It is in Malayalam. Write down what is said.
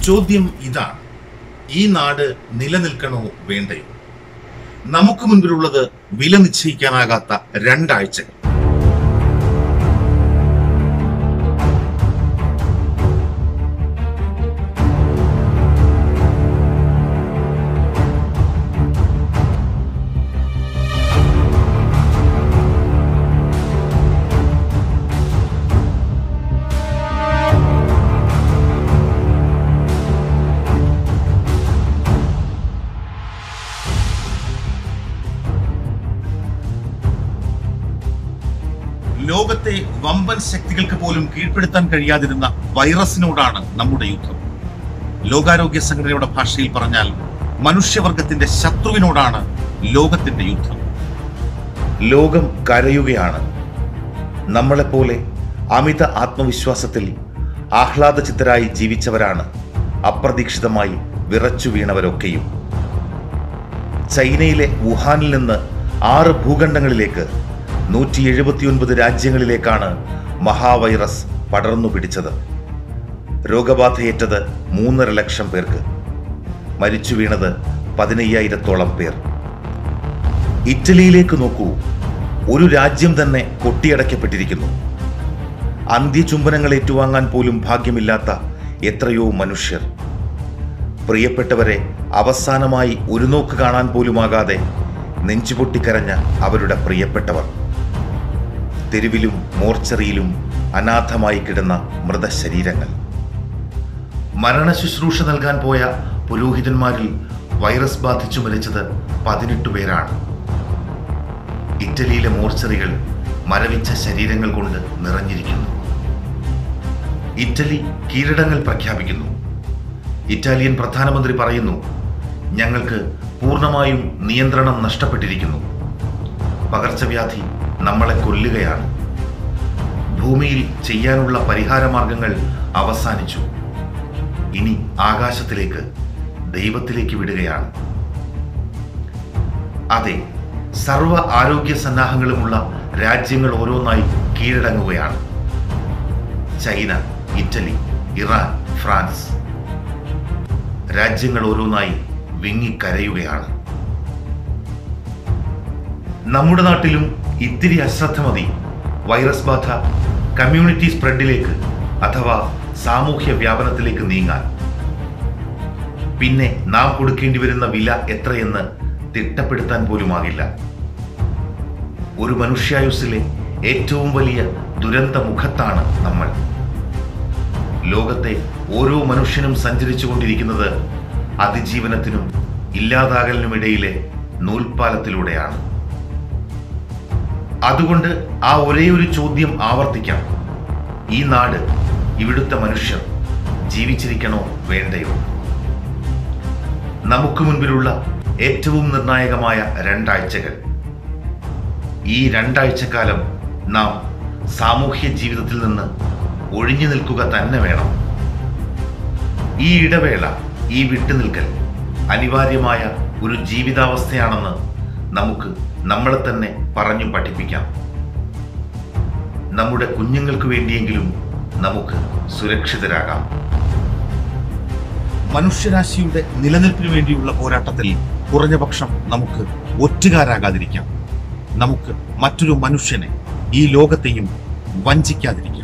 ചോദ്യം ഇതാണ് ഈ നാട് നിലനിൽക്കണോ വേണ്ടയോ നമുക്ക് മുൻപിലുള്ളത് വില നിശ്ചയിക്കാനാകാത്ത രണ്ടാഴ്ചകൾ ലോകത്തെ വമ്പൻ ശക്തികൾക്ക് പോലും കീഴ്പ്പെടുത്താൻ കഴിയാതിരുന്ന വൈറസിനോടാണ് നമ്മുടെ യുദ്ധം ലോകാരോഗ്യ സംഘടനയുടെ ഭാഷയിൽ പറഞ്ഞാൽ മനുഷ്യവർഗത്തിന്റെ ശത്രുവിനോടാണ് ലോകത്തിന്റെ യുദ്ധം ലോകം കരയുകയാണ് നമ്മളെപ്പോലെ അമിത ആത്മവിശ്വാസത്തിൽ ആഹ്ലാദചിത്തരായി ജീവിച്ചവരാണ് അപ്രതീക്ഷിതമായി വിറച്ചു വീണവരൊക്കെയും ചൈനയിലെ വുഹാനിൽ നിന്ന് ആറ് ഭൂഖണ്ഡങ്ങളിലേക്ക് നൂറ്റി എഴുപത്തിയൊൻപത് രാജ്യങ്ങളിലേക്കാണ് മഹാവൈറസ് പടർന്നു പിടിച്ചത് രോഗബാധയേറ്റത് മൂന്നര ലക്ഷം പേർക്ക് മരിച്ചു വീണത് പതിനയ്യായിരത്തോളം പേർ ഇറ്റലിയിലേക്ക് നോക്കൂ ഒരു രാജ്യം തന്നെ കൊട്ടിയടക്കപ്പെട്ടിരിക്കുന്നു അന്ത്യചുംബനങ്ങൾ ഏറ്റുവാങ്ങാൻ പോലും ഭാഗ്യമില്ലാത്ത എത്രയോ മനുഷ്യർ പ്രിയപ്പെട്ടവരെ അവസാനമായി ഒരു നോക്ക് കാണാൻ പോലുമാകാതെ നെഞ്ചുപൊട്ടിക്കരഞ്ഞ അവരുടെ പ്രിയപ്പെട്ടവർ തെരുവിലും മോർച്ചറിയിലും അനാഥമായി കിടന്ന മൃതശരീരങ്ങൾ മരണശുശ്രൂഷ നൽകാൻ പോയ പുരോഹിതന്മാരിൽ വൈറസ് ബാധിച്ചു മരിച്ചത് പതിനെട്ട് പേരാണ് ഇറ്റലിയിലെ മോർച്ചറികൾ മരവിച്ച ശരീരങ്ങൾ കൊണ്ട് നിറഞ്ഞിരിക്കുന്നു ഇറ്റലി കീഴടങ്ങൾ പ്രഖ്യാപിക്കുന്നു ഇറ്റാലിയൻ പ്രധാനമന്ത്രി പറയുന്നു ഞങ്ങൾക്ക് പൂർണ്ണമായും നിയന്ത്രണം നഷ്ടപ്പെട്ടിരിക്കുന്നു പകർച്ചവ്യാധി നമ്മളെ കൊല്ലുകയാണ് ഭൂമിയിൽ ചെയ്യാനുള്ള പരിഹാരമാർഗങ്ങൾ അവസാനിച്ചു ഇനി ആകാശത്തിലേക്ക് ദൈവത്തിലേക്ക് വിടുകയാണ് അതെ സർവ ആരോഗ്യ സന്നാഹങ്ങളുമുള്ള രാജ്യങ്ങൾ ഓരോന്നായി കീഴടങ്ങുകയാണ് ചൈന ഇറ്റലി ഇറാൻ ഫ്രാൻസ് രാജ്യങ്ങൾ ഓരോന്നായി വിങ്ങിക്കരയുകയാണ് നമ്മുടെ നാട്ടിലും ഇത്തിരി അശ്രദ്ധ മതി വൈറസ് ബാധ കമ്മ്യൂണിറ്റി സ്പ്രെഡിലേക്ക് അഥവാ സാമൂഹ്യ വ്യാപനത്തിലേക്ക് നീങ്ങാൻ പിന്നെ നാം കൊടുക്കേണ്ടി വരുന്ന വില എത്രയെന്ന് തിട്ടപ്പെടുത്താൻ പോലുമാകില്ല ഒരു മനുഷ്യായുസ്സിലെ ഏറ്റവും വലിയ ദുരന്ത മുഖത്താണ് നമ്മൾ ലോകത്തെ ഓരോ മനുഷ്യനും സഞ്ചരിച്ചു കൊണ്ടിരിക്കുന്നത് അതിജീവനത്തിനും ഇല്ലാതാകലിനുമിടയിലെ നൂൽപ്പാലത്തിലൂടെയാണ് അതുകൊണ്ട് ആ ഒരേ ഒരു ചോദ്യം ആവർത്തിക്കാം ഈ നാട് ഇവിടുത്തെ മനുഷ്യർ ജീവിച്ചിരിക്കണോ വേണ്ടയോ നമുക്ക് മുൻപിലുള്ള ഏറ്റവും നിർണായകമായ രണ്ടാഴ്ചകൾ ഈ രണ്ടാഴ്ചക്കാലം നാം സാമൂഹ്യ ജീവിതത്തിൽ നിന്ന് ഒഴിഞ്ഞു നിൽക്കുക തന്നെ വേണം ഈ ഇടവേള ഈ വിട്ടുനിൽക്കൽ അനിവാര്യമായ ഒരു ജീവിതാവസ്ഥയാണെന്ന് നമുക്ക് നമ്മളെ തന്നെ പറഞ്ഞു പഠിപ്പിക്കാം നമ്മുടെ കുഞ്ഞുങ്ങൾക്ക് വേണ്ടിയെങ്കിലും നമുക്ക് സുരക്ഷിതരാകാം മനുഷ്യരാശിയുടെ നിലനിൽപ്പിന് വേണ്ടിയുള്ള പോരാട്ടത്തിൽ കുറഞ്ഞ പക്ഷം നമുക്ക് ഒറ്റുകാരാകാതിരിക്കാം നമുക്ക് മറ്റൊരു മനുഷ്യനെ ഈ ലോകത്തെയും വഞ്ചിക്കാതിരിക്കാം